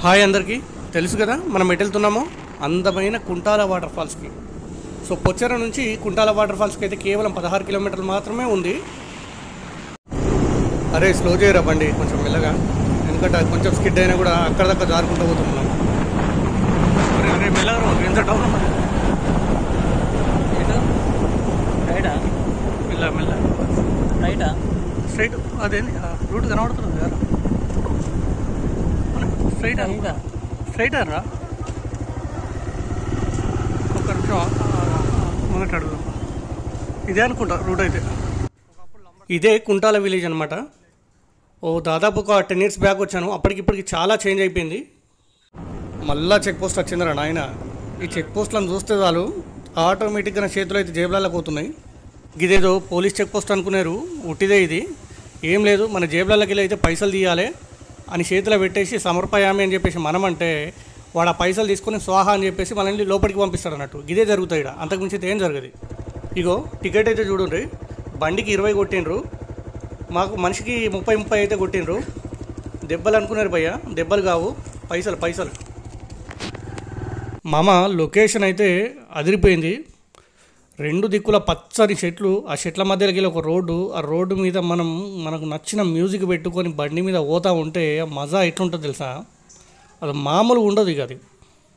Hi అందరికీ తెలుసు కదా మనం ఎటు వెళ్తున్నామో అందమైన కుంటాల వాటర్ ఫాల్స్కి సో పొచ్చెర నుంచి కుంటాల వాటర్ ఫాల్స్కి అయితే కేవలం పదహారు కిలోమీటర్లు మాత్రమే ఉంది అరే స్లో చేయరా బండి కొంచెం మెల్లగా ఎందుకంటే అది కొంచెం స్కిడ్ అయినా కూడా అక్కడ దాకా జారుకుంటూ పోతున్నాం అరే అరే మెల్లగా రా, ఎంత డౌన్ ఉన్నా? రైటా మెల్ల మెల్ల రైటా స్ట్రైట్ అదేంది ఆ రూట్ కనబడుతుంది కదా స్ట్రైట్ రైటా స్ట్రైట్ రా ఒక నిమిషం మొదట అడుగుదాం ఇదే అనుకుంటా రూట్ అయితే ఇదే కుంటాల విలేజ్ అనమాట ఓ దాదాపు ఒక టెన్ ఇయర్స్ బ్యాక్ వచ్చాను అప్పటికిప్పటికి చాలా చేంజ్ అయిపోయింది మళ్ళా చెక్ పోస్ట్ వచ్చిందిరా నాయన ఈ చెక్ పోస్ట్లను చూస్తే చాలు ఆటోమేటిక్గా నా చేతులు అయితే జేబులలో పోతున్నాయి ఇదేదో పోలీస్ చెక్ పోస్ట్ అనుకున్నారు ఉట్టిదే ఇది ఏం లేదు మన జేబులలోకి వెళ్ళి అయితే పైసలు తీయాలి అని చేతిలో పెట్టేసి సమర్పయామి అని చెప్పేసి మనం అంటే వాడు ఆ పైసలు తీసుకొని స్వాహా అని చెప్పేసి మనల్ని లోపలికి పంపిస్తాడు అన్నట్టు ఇదే జరుగుతాయి ఇక్కడ అంతకుమించి అయితే ఏం జరగదు ఇగో టికెట్ అయితే చూడండి బండికి ఇరవై కొట్టిండ్రు మాకు మనిషికి ముప్పై ముప్పై అయితే కొట్టిండ్రు దెబ్బలు అనుకున్నారు భయ్య దెబ్బలు కావు పైసలు పైసలు మామ లొకేషన్ అయితే అదిరిపోయింది రెండు దిక్కుల పచ్చని చెట్లు ఆ చెట్ల మధ్యలోకి వెళ్ళి ఒక రోడ్డు ఆ రోడ్డు మీద మనం మనకు నచ్చిన మ్యూజిక్ పెట్టుకొని బండి మీద పోతా ఉంటే మజా ఎట్లుంటుంది తెలుసా అది మామూలుగా ఉండదు ఇక అది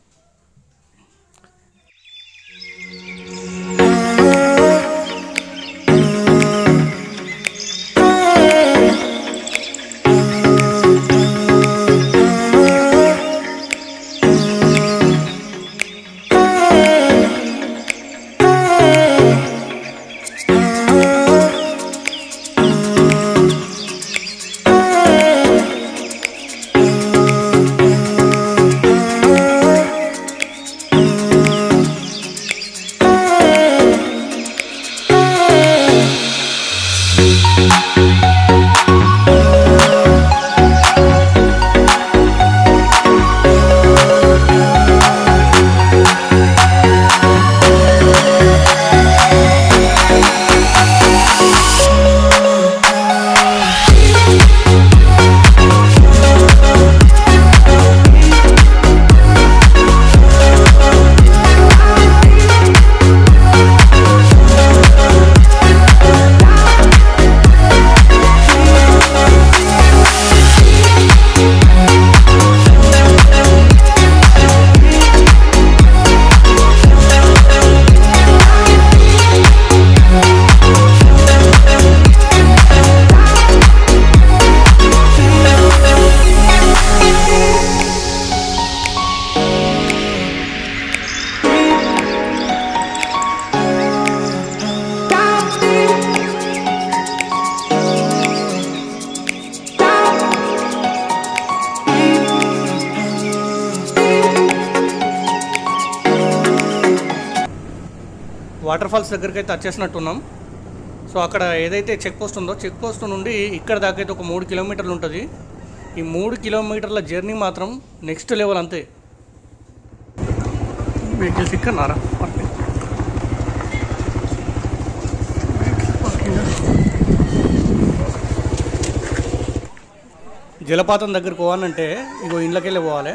వాటర్ ఫాల్స్ దగ్గరికి అయితే వచ్చేసినట్టున్నాం సో అక్కడ ఏదైతే చెక్ పోస్ట్ ఉందో చెక్ పోస్ట్ నుండి ఇక్కడ దాకా అయితే ఒక మూడు కిలోమీటర్లు ఉంటుంది ఈ మూడు కిలోమీటర్ల జర్నీ మాత్రం నెక్స్ట్ లెవెల్ అంతే వెహికల్స్ ఇక్కడన్నారా జలపాతం దగ్గరికి పోవాలంటే ఇగో ఇండ్లకెళ్ళి పోవాలి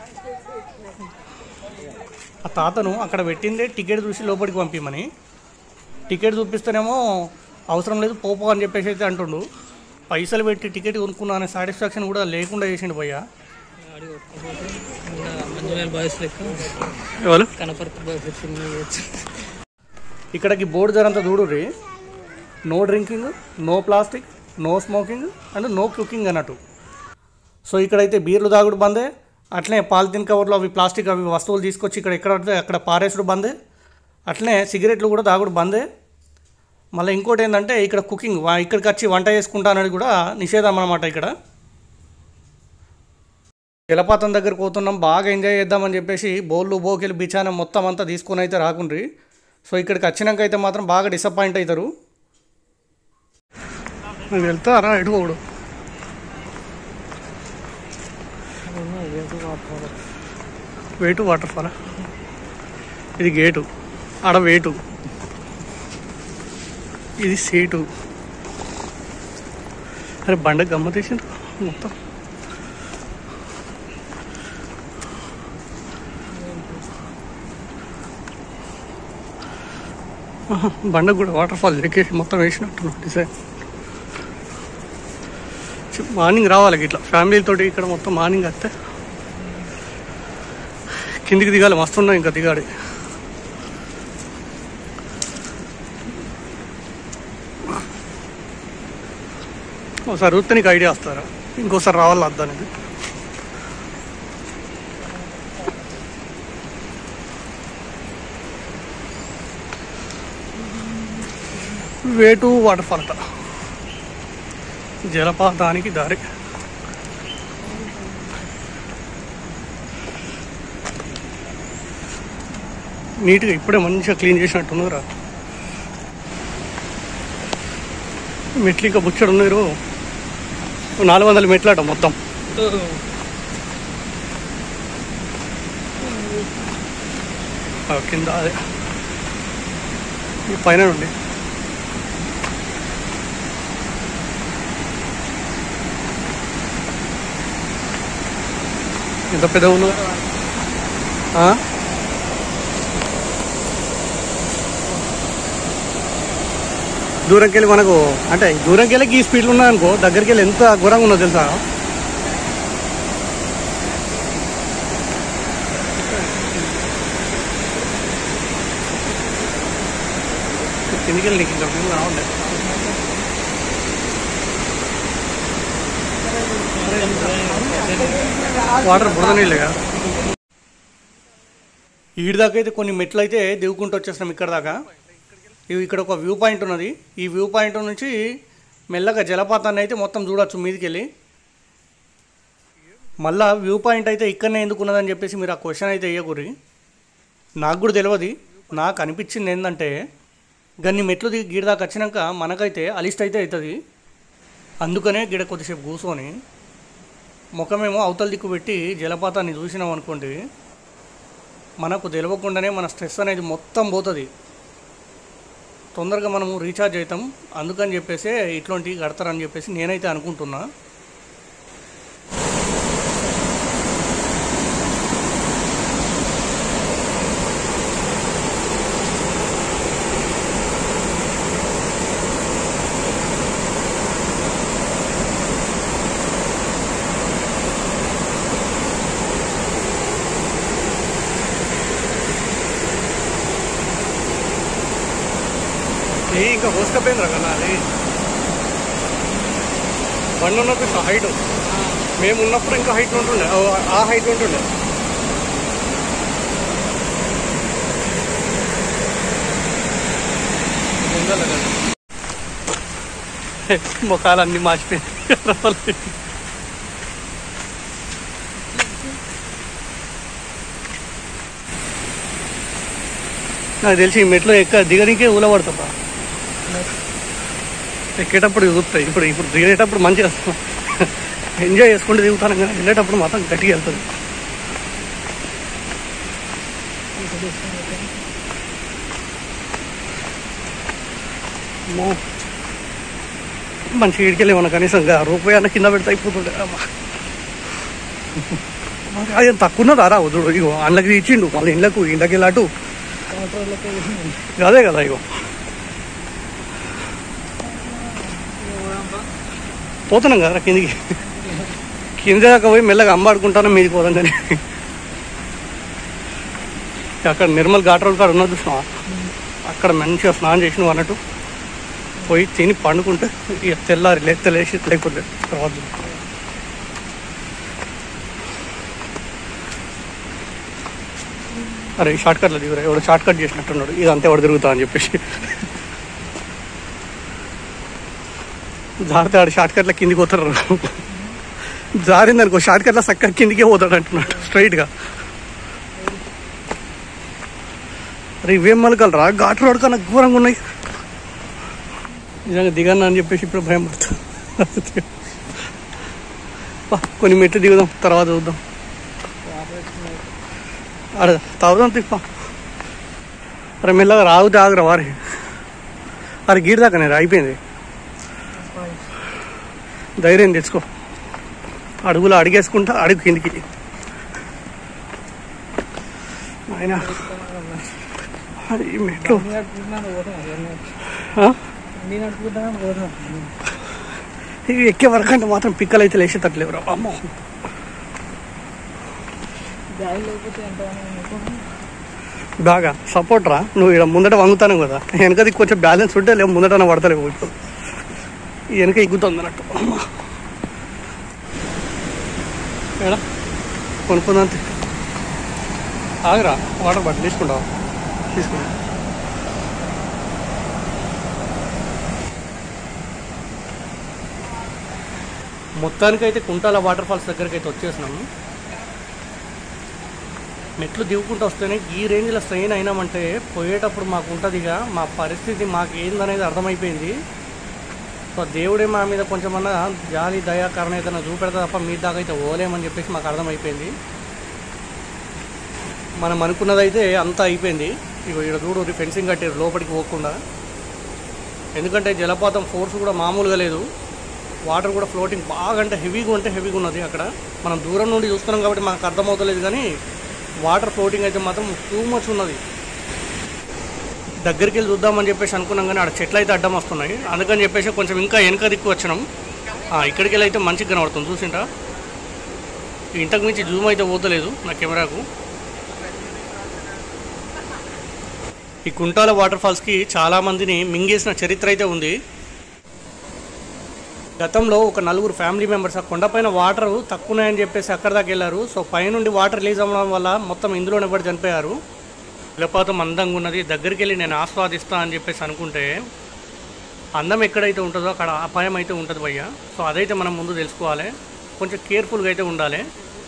ఆ తాతను అక్కడ పెట్టిందే టికెట్ చూసి లోపలికి పంపిమని టికెట్ చూపిస్తేనేమో అవసరం లేదు పోపో అని చెప్పేసి అయితే అంటుండు పైసలు పెట్టి టికెట్ కొనుక్కున్నా అనే సాటిస్ఫాక్షన్ కూడా లేకుండా చేసిండు భయ్య మంజుమేల్ బాయ్స్ లెక్క ఎవరు కనపర్తి బాయ్స్ సినిమా చేయొచ్చు ఇక్కడికి బోర్డు ధరంతా చూడుర్రి no drinking no plastic no smoking and no cooking అన్నట్టు సో ఇక్కడైతే బీర్లు తాగుడు బందే అట్లనే పాలిథిన్ కవర్లో అవి ప్లాస్టిక్ అవి వస్తువులు తీసుకొచ్చి ఇక్కడ ఎక్కడ పడితే అక్కడ పారేసుడు బందే అట్లనే సిగరెట్లు కూడా తాగుడు బందే మళ్ళీ ఇంకోటి ఏంటంటే ఇక్కడ కుకింగ్ వా- ఇక్కడికి వచ్చి వంట చేసుకుంటా అనేది కూడా నిషేధం అనమాట ఇక్కడ జలపాతం దగ్గరకు పోతున్నాం బాగా ఎంజాయ్ చేద్దామని చెప్పేసి బోళ్ళు బోకెలు బిచాన మొత్తం అంతా తీసుకొని అయితే రాకుండ్రి సో ఇక్కడికి వచ్చినాక అయితే మాత్రం బాగా డిసప్పాయింట్ అవుతారు వెళ్తారా ఎటు పోడు వేటు వాటర్ ఫాల్ ఇది గేటు ఆడ వేటు ఇది సీటు అరే బండ గమ్మతేసిండ్రు మొత్తం ఆహా, బండకు కూడా వాటర్ ఫాల్ ఎక్కేసి మొత్తం వేసినట్టున్నాడు డిసైన్ చి- మార్నింగ్ రావాలి ఇట్లా ఫ్యామిలీతోటి ఇక్కడ మొత్తం మార్నింగ్ వస్తే కిందికి దిగాలి మస్తున్నాయి ఇంకా దిగాడి ఒకసారి చూస్తే నీకు ఐడియా వస్తారా ఇంకోసారి రావాలి వద్దానికి వేటు వాటర్ ఫాల్ అట జలపాతానికి దారి నీట్గా ఇప్పుడే మంచిగా క్లీన్ చేసినట్టున్నారా మెట్లు ఇంకా బుచ్చడు ఉన్నారు నాలుగు వందల మెట్లట మొత్తం ఆ, కింద అదే ఈ పైన నుండి ఎంత పెద్ద ఉన్నది ఆ? దూరంకి వెళ్ళి మనకు అంటే దూరంకి వెళ్ళి ఈ స్పీడ్లో ఉన్నది అనుకో దగ్గరికి వెళ్ళి ఎంత ఘోరంగా ఉన్నదో తెలుసా కిందికి వెళ్ళి నీకు ఇంకా view రావండి వాటర్ బురద నీళ్ళుగా ఈడి దాకా అయితే కొన్ని మెట్లు అయితే దిగుకుంటూ వచ్చేసినాం ఇక్కడ దాకా ఇవి ఇక్కడ ఒక వ్యూ పాయింట్ ఉన్నది ఈ వ్యూ పాయింట్ నుంచి మెల్లగా జలపాతాన్ని అయితే మొత్తం చూడొచ్చు మీదికి వెళ్ళి మళ్ళా వ్యూ పాయింట్ అయితే ఇక్కడనే ఎందుకు ఉన్నదని చెప్పేసి మీరు ఆ క్వశ్చన్ అయితే వేయకూరి నాకు కూడా తెలియదు నాకు అనిపించింది ఏంటంటే గన్ని మెట్లు దిగి గీడ దాకా వచ్చినాక మనకైతే అలిస్ట్ అయితే అవుతుంది అందుకనే గిడ కొద్దిసేపు కూర్చొని ముఖమేమో అవతల దిక్కు పెట్టి జలపాతాన్ని చూసినాం అనుకోండి మనకు తెలియకుండానే మన స్ట్రెస్ అనేది మొత్తం పోతుంది తొందరగా మనము రీఛార్జ్ అవుతాం అందుకని చెప్పేసి ఇట్లాంటివి కడతారని చెప్పేసి నేనైతే అనుకుంటున్నా ఏ ఇంకా మోసుకపోయిందిరా కన్నా అది బండి ఉన్నప్పుడు ఇంకా హైట్ మేము ఉన్నప్పుడు ఇంకా హైట్ ఉంటుండే ఓ, ఆ హైట్ ఉంటుండే ముఖాలు అన్ని మార్చిపోయింది నాకు తెలిసి ఈ మెట్లో ఎక్క దిగనికే ఊలబడతా ఎక్కేటప్పుడు చూస్తాయి ఇప్పుడు ఇప్పుడు దిగేటప్పుడు మంచిగా ఎంజాయ్ చేసుకుంటూ దిగుతాను కానీ వెళ్ళేటప్పుడు మాత్రం గట్టిగా వెళ్తుంది అమ్మో. మంచి ఇడికెళ్ళి మన కనీసం ఇంకా రూపాయి అన్న కింద పెడితే అయిపోతుండే అమ్మా మరి అది తక్కువ రా వదుడు ఇగో అండ్లకి ఇచ్చిండు మళ్ళీ ఇండ్లకు ఇండ్లకి వెళ్ళి అటు అదే కదా ఇగో పోతున్నాం కదా కిందికి కింద దాకా పోయి మెల్లగా అమ్మాడుకుంటాను మీది పోదాం కానీ అక్కడ నిర్మల్ ఘాట్ రోడ్ కాడ ఉన్నది చూసినావా అక్కడ మంచిగా స్నానం చేసిన అన్నట్టు పోయి తిని పండుకుంటే ఇక తెల్లారి లేకపోతే లేచి లేకపోతే తర్వాత అరే షార్ట్ కట్లో దిగురా ఎవడో షార్ట్ కట్ చేసినట్టున్నాడు ఇది అంతే ఎవడు తిరుగుతా అని చెప్పేసి జారితే ఆడు షార్ట్ కట్ల కిందికి పోతారు జారింది అనుకో షార్ట్ కట్ల సక్క కిందికే పోతాడు అంటున్నాడు స్ట్రైట్గా అరే ఇవేం మలకలు రా ఘాట్ రోడ్ కన్నా ఘోరంగా ఉన్నాయి నిజంగా దిగన్నా అని చెప్పేసి ఇప్పుడు భయం పడుతుంది పా, కొన్ని మెట్లు దిగుదాం తర్వాత చూద్దాం అరే తాగుదాం తిప్ప అరే మెల్లగా రాగుతే ఆగురా వారి అరే గీర్ దాకా నేను అయిపోయింది ధైర్యం తెచ్చుకో అడుగులు అడిగేసుకుంటా అడుగు కిందికి ఆయన ఈ మెట్లు నేను నడుపుకుంటున్నాను పోతాను ఆ? నేను నడుపుకుంటున్నాను పోతాను ఇవి ఎక్కే వరకు అంటే మాత్రం పిక్కలు అయితే లేచేటట్లేవురా అమ్మో గాలి లేకపోతే ఎంత బాగా సపోర్ట్ రా నువ్వు ఇక్కడ ముందట వంగుతాను కదా వెనకది కొంచెం బ్యాలెన్స్ ఉంటే లేవు ముందట పడతలేవు ఇప్పుడు ఈ వెనక ఎగ్గుతుంది అన్నట్టు అమ్మా ఎడా కొనుక్కుందంతే ఆగరా వాటర్ బాటిల్ తీసుకుంటావా తీసుకుంటా మొత్తానికైతే కుంటాల వాటర్ ఫాల్స్ దగ్గరికి అయితే వచ్చేసినాము మెట్లు దిగుకుంటూ వస్తేనే ఈ రేంజ్లో స్ట్రెయిన్ అయినామంటే పోయేటప్పుడు మాకు ఉంటుందిగా మా పరిస్థితి మాకు ఏందనేది అర్థమైపోయింది సో దేవుడే మా మీద కొంచెమన్నా జాలి దయా కరుణ ఏదైనా చూపెడతా తప్ప మీ దాకా అయితే ఓలేమని చెప్పేసి మాకు అర్థమైపోయింది మనం అనుకున్నదైతే అంతా అయిపోయింది ఇగో ఇక్కడ చూడు ఫెన్సింగ్ కట్టారు లోపలికి పోకుండా ఎందుకంటే జలపాతం ఫోర్స్ కూడా మామూలుగా లేదు వాటర్ కూడా ఫ్లోటింగ్ బాగా అంటే హెవీగా ఉంటే హెవీగా ఉన్నది అక్కడ మనం దూరం నుండి చూస్తున్నాం కాబట్టి మనకు అర్థమవుతలేదు కానీ వాటర్ ఫ్లోటింగ్ అయితే మాత్రం టూ మచ్ ఉన్నది దగ్గరికి వెళ్ళి చూద్దామని చెప్పేసి అనుకున్నాం కానీ ఆడ చెట్లు అయితే అడ్డం వస్తున్నాయి అందుకని చెప్పేసి కొంచెం ఇంకా వెనక దిక్కు వచ్చినాం ఆ, ఇక్కడికి వెళ్ళి అయితే మంచిగా కనబడుతుంది చూసింటా ఇంతకు మించి జూమ్ అయితే పోతలేదు నా కెమెరాకు ఈ కుంటాల వాటర్ ఫాల్స్కి చాలా మందిని మింగేసిన చరిత్ర అయితే ఉంది గతంలో ఒక నలుగురు ఫ్యామిలీ మెంబర్స్ ఆ కొండపైన వాటర్ తక్కువ ఉన్నాయని చెప్పేసి అక్కడ దాకా వెళ్ళారు సో పైనుండి వాటర్ రిలీజ్ అవ్వడం వల్ల మొత్తం ఇందులోనే పడి చనిపోయారు జలపాతం అందంగా ఉన్నది దగ్గరికి వెళ్ళి నేను ఆస్వాదిస్తా అని చెప్పేసి అనుకుంటే అందం ఎక్కడైతే ఉంటుందో అక్కడ అపాయం అయితే ఉంటుంది భయ్య సో అదైతే మనం ముందు తెలుసుకోవాలి కొంచెం కేర్ఫుల్గా అయితే ఉండాలి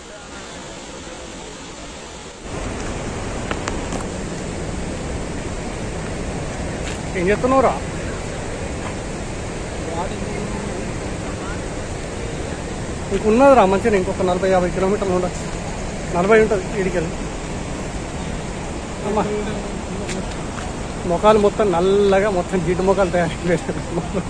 ఏం చెప్తున్నావురా నీకు ఉన్నదిరా మంచిగా ఇంకొక నలభై యాభై కిలోమీటర్లు ఉండొచ్చు నలభై ఉంటుంది ఇడికెళ్ళి అమ్మా ముఖాలు మొత్తం నల్లగా మొత్తం జిడ్డు ముఖాలు తయారైపోయాయి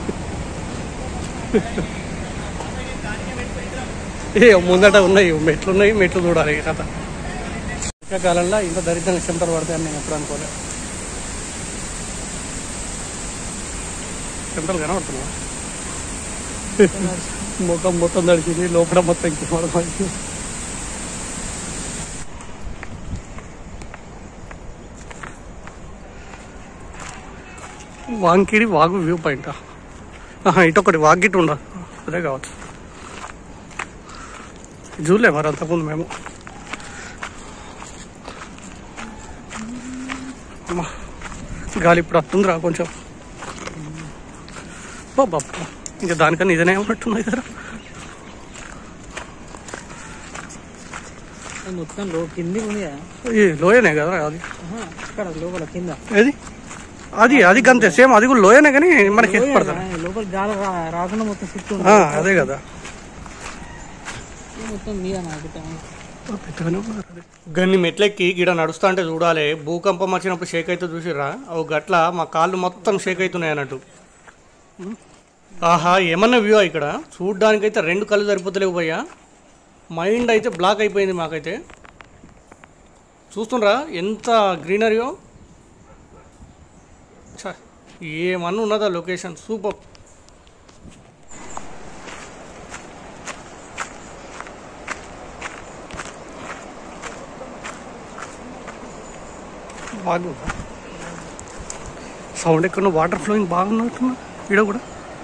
ఏ ముందట ఉన్నాయి మెట్లు ఉన్నాయి మెట్లు చూడాలి ఈ కథ ఇంకా కాలంలో ఇంత దరిద్రంగా చెమటలు పడతాయని నేను ఎప్పుడు అనుకోలేదు చెమటలు కనబడుతున్నా ముఖం మొత్తం తడిచింది లోపల మొత్తం ఇంక పడమైంది వాంకిడి వాగు వ్యూ పాయింట్ ఇటు ఒకటి వాగిట్ ఉండ అదే కావచ్చు చూడలే మరి అంతకుముందు మేము అమ్మా గాలి ఇప్పుడు వస్తుందిరా కొంచెం బాబా ఇంకా దానికన్నా ఇదనే ఉన్నట్టున్నది కదా మొత్తం లో కింది ఉందిగా ఈ లోయనే కదా అది ఆహా, ఇక్కడ లోపల కింద ఏది అది అది గంతే సేమ్ అది కూడా లోయనే కానీ మనకి ఎత్తు పడతారు లోయ, లోపల గాలి రా- రాకుండా మొత్తం చుట్టూ ఆ, అదే కదా మొత్తం మీద నాకు గన్ని మెట్లెక్కి గిడ నడుస్తా అంటే చూడాలి భూకంపం వచ్చినప్పుడు షేక్ అయితే చూసిర్రా ఓ గట్ల మా కాళ్ళు మొత్తం షేక్ అవుతున్నాయి అన్నట్టు ఆహా ఏమన్నా వ్యూ ఇక్కడ చూడ్డానికైతే రెండు కళ్ళు సరిపోతలేవు భయ్యా మైండ్ అయితే బ్లాక్ అయిపోయింది మాకైతే చూస్తుండ్రా ఎంత గ్రీనరీయో ఛ, ఏమన్నా ఉన్నదా లొకేషన్ సూపర్ బాగుందా సౌండ్ ఎక్కడ వాటర్ ఫ్లోయింగ్ బాగున్నట్టున్నా ఈడ కూడా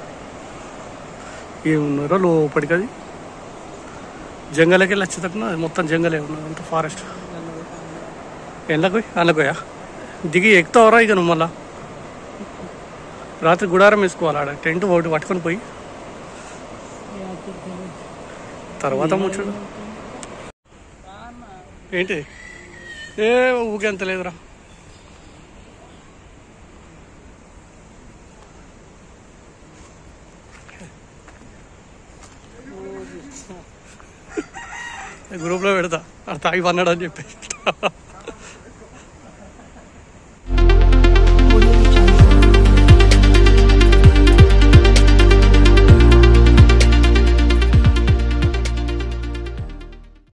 ఏమున్నారో లోపలికి అది జంగలకి వెళ్ళి వచ్చేటప్పుడు అది మొత్తం జంగలే ఉన్నది అంత ఫారెస్ట్ ఎండ్లకు అందుకోయా దిగి ఎక్కుతావరా ఇక నువ్వు మళ్ళా రాత్రి గుడారం వేసుకోవాలి ఆడ టెంట్ ఒకటి పట్టుకొని పోయి తర్వాత ముచ్చడు ఏంటి ఏ ఊకే అంత లేదురా గ్రూప్లో పెడతా అది తాగి పన్నాడు అని చెప్పి